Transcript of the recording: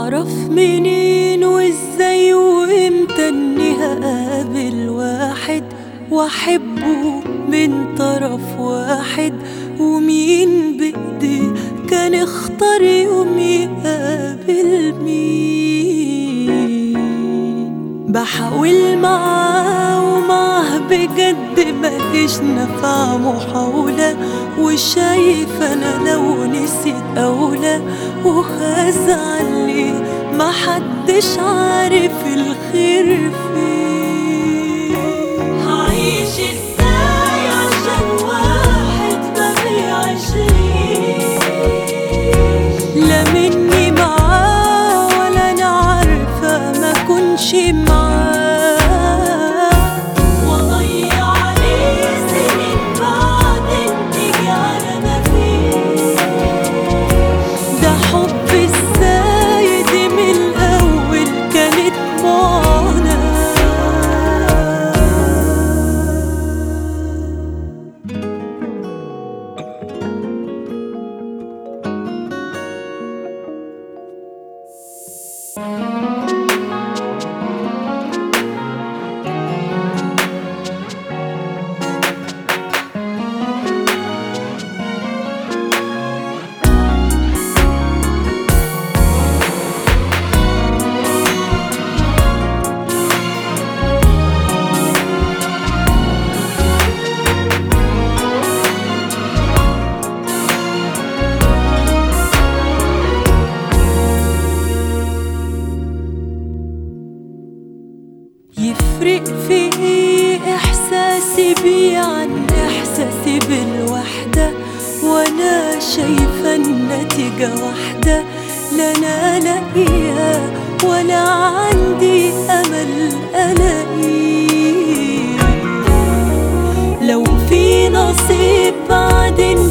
اعرف منين وازاي وامتى اني هقابل واحد واحبه من طرف واحد ومين بايديه كان اختار يوم يقابل مين بحاول معاه ومعاه بجد ماليش نفع محاولة وشايف انا لو نسيت اولى وهزعل ليه محدش عارف الخير فين هعيش ازاي عشان واحد ما بيعيشليش لا مني معاه ولا انا عارفه ما كنش معاه واضيع عليه سنين بعدين تيجي على ما فيش ده حب ازاي دي من الاول كانت معاناه يفرق في ايه احساسي بيه عن احساسي بالوحدة وانا شايفة النتيجة واحدة لا انا لاقيها ولا عندي امل الاقيه لو في نصيب بعدين